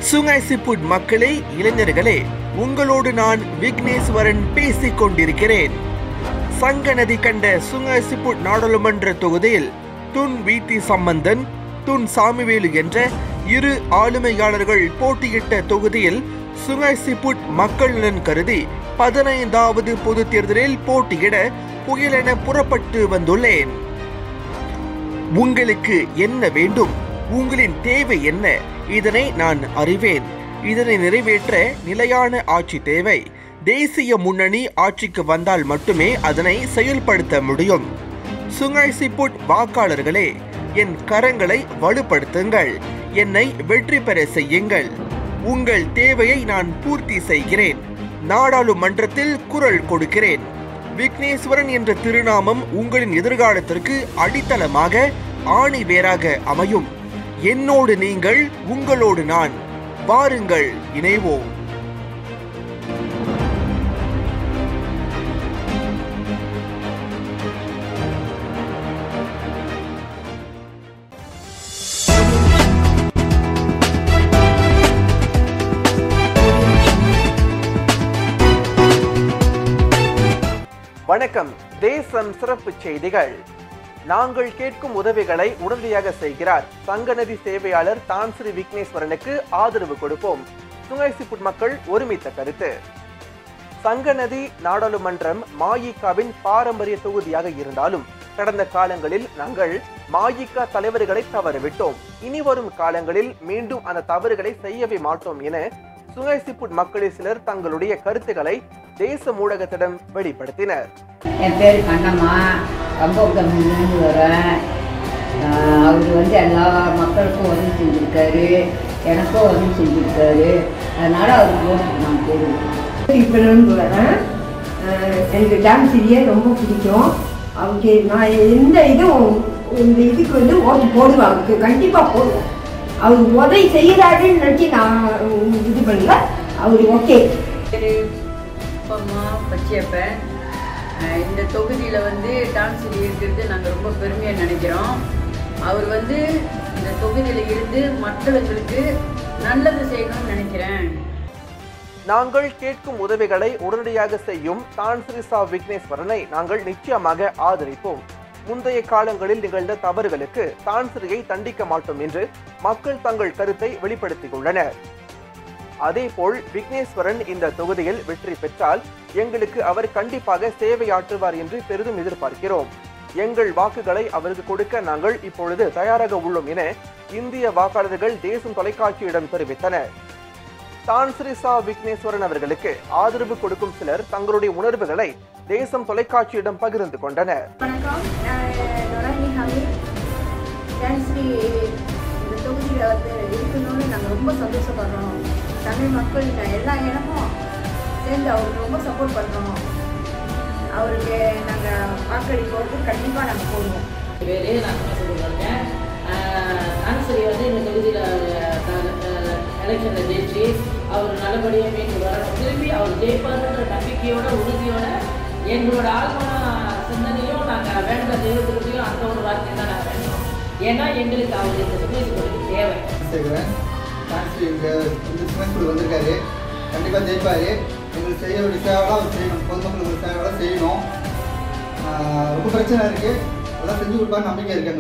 சுங்கைசிப்புட் மக்களே இளைஞர்களே உங்களோடு நான் விக்னேஸ்வரன் பேசிக் கொண்டிருக்கிறேன் சங்க நதி கண்ட சுங்கைசிப்புட் நாடாளுமன்ற தொகுதியில் Tun V T Sambanthan Tun Samy Vellu என்ற இரு ஆளுமையாளர்கள் போட்டியிட்ட தொகுதியில் சுங்கைசிப்புட் மக்கள் நலன் கருதி பதினைந்தாவது பொது தேர்தலில் போட்டியிட புயலென புறப்பட்டு வந்துள்ளேன் உங்களுக்கு என்ன வேண்டும் உங்களின் தேவை என்ன இதனை நான் அறிவேன் இதனை நிறைவேற்ற நிலையான ஆட்சி தேவை தேசிய முன்னணி ஆட்சிக்கு வந்தால் மட்டுமே அதனை செயல்படுத்த முடியும் சுங்கைசிப்புட் வாக்காளர்களே என் கரங்களை வலுப்படுத்துங்கள் என்னை வெற்றி பெற செய்யுங்கள் உங்கள் தேவையை நான் பூர்த்தி செய்கிறேன் நாடாளுமன்றத்தில் குரல் கொடுக்கிறேன் விக்னேஸ்வரன் என்ற திருநாமம் உங்களின் எதிர்காலத்திற்கு அடித்தளமாக ஆணி வேராக அமையும் என்னோடு நீங்கள் உங்களோடு நான் வாருங்கள் இணைவோம் வணக்கம் தேசம் சிறப்பு செய்திகள் நாங்கள் கேட்கும் உதவிகளை உடனடியாக செய்கிறார் சங்கநதி சேவையாளர் தான்ஸ்ரீ விக்னேஸ்வரனுக்கு ஆதரவு கொடுப்போம் சுங்கைசிப்புட் மக்கள் ஒருமித்த கருத்து சங்கநதி நாடாளுமன்றம் மாயிகாவின் பாரம்பரிய தொகுதியாக இருந்தாலும் கடந்த காலங்களில் நாங்கள் மாயிகா தலைவர்களை தவறவிட்டோம் இனி வரும் காலங்களில் மீண்டும் அந்த தவறுகளை செய்யவே மாட்டோம் என சுங்கைசிப்புட் மக்களில் சிலர் தங்களுடைய கருத்துக்களை தேச ஊடகத்திடம் வெளிப்படுத்தினர் என் பேர் கண்ணம்மா கம்பௌத்தமிழ்லேருந்து வரேன் ஆஹ் அவர் வந்து எல்லா மக்களுக்கும் உதவி செஞ்சுருக்காரு எனக்கும் உதவி செஞ்சுருக்காரு அதனால் அவருக்கு ஓட்டு நான் போடுவேன் இப்போலேருந்து வரேன் அஹ் எனக்கு டான்ஸ் செய்ய ரொம்ப பிடிக்கும் அவருக்கு நான் எந்த இதுவும் இந்த இதுக்கு வந்து ஓட்டு போடுவேன் அவருக்கு கண்டிப்பாக போடுவேன் அவர் உதவி செய்கிறாருன்னு நினச்சி நான் இது பண்ணல அவர் ஓகே பேர் அப்பம்மா பச்சையப்பன் ஆஹ் இந்த தொகுதியில் வந்து டான்ஸ் இருக்கிறது நாங்கள் ரொம்ப பெருமையாக நினைக்கிறோம் அவர் வந்து இந்த தொகுதியில் இருந்து மக்களுங்களுக்கு நல்லது செய்யணும்னு நினைக்கிறேன் நாங்கள் கேட்கும் உதவிகளை உடனடியாக செய்யும் தான்ஸ்ரீசா விக்னேஸ்வரனை நாங்கள் நிச்சயமாக ஆதரிப்போம் முந்தைய காலங்களில் நிகழ்ந்த தவறுகளுக்கு தான்ஸ்ரீயை தண்டிக்க மாட்டோம் என்று மக்கள் தங்கள் கருத்தை வெளிப்படுத்திக் உள்ளனர் அதேபோல் விக்னேஸ்வரன் இந்த தொகுதியில் வெற்றி பெற்றால் எங்களுக்கு அவர் கண்டிப்பாக சேவையாற்றுவார் என்று பெரிதும் எதிர்பார்க்கிறோம் எங்கள் வாக்குகளை அவருக்கு கொடுக்க நாங்கள் இப்பொழுது தயாராக உள்ளோம் என இந்திய வாக்காளர்கள் தேசம் தொலைக்காட்சியிடம் தெரிவித்தனர் தான்ஸ்ரீசா விக்னேஸ்வரன் அவர்களுக்கு ஆதரவு கொடுக்கும் சிலர் தங்களுடைய உணர்வுகளை தேசம் தொலைக்காட்சியிடம் பகிர்ந்து கொண்டனர் வணக்கம் நான் நொரானி ஹமீத் டான்ஸ்ரீ இந்த தொகுதியில் வந்து இருக்கணும்னு நாங்கள் ரொம்ப சந்தோஷப்படுறோம் தமிழ் மக்கள் நான் எல்லா இடமும் சேர்ந்து அவருக்கு ரொம்ப சப்போர்ட் பண்ணுறோம் அவருக்கு நாங்கள் வாக்களிப்போருக்கு கண்டிப்பாக நாங்கள் போடுவோம் பேரு நான் சொல்லிட்டு இருக்கேன் ஆன்சரி வந்து இந்த தொகுதியில் எலெக்ஷனில் ஜெயிச்சு அவர் நல்லபடியாக மீண்டு வரணும் திரும்பி அவர் ஜெயிப்பாருன்ற நம்பிக்கையோட உறுதியோட எங்களோட ஆழ்மான சிந்தனையும் நாங்கள் வேண்ட தெய்வத்திற்கையும் அந்த ஒரு வார்த்தை தான் நாங்கள் வேணும் ஏன்னா எங்களுக்கு அவர் இந்த சுமேஷ் தேவை சேர்க்குறேன் டான்ஸ் இங்கே வந்து சிமெண்ட் வந்திருக்காரு கண்டிப்பாக ஜெயிப்பார் எங்களுக்கு செய்ய வேண்டிய சேவைலாம் அவர் செய்யணும் பொதுமக்களுக்கு சேவைலாம் செய்யணும் ஆஹ் ரொம்ப பிரச்சனை இருக்குது அதெல்லாம் செஞ்சு கொடுப்பாரு நம்பிக்கை இருக்கு